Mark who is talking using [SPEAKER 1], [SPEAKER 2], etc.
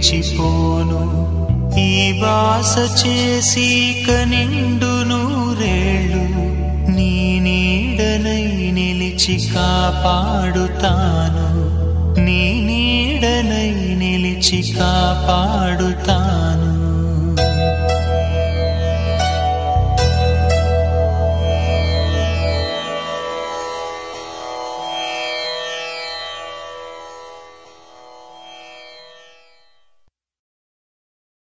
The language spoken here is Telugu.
[SPEAKER 1] విడిచిపోను ఈ వాస చేసి కనిండు నూరేళ్ళు నీ నీడనై నిలిచి కాపాడుతాను నీ నీడనై నిలిచి కాపాడుతాను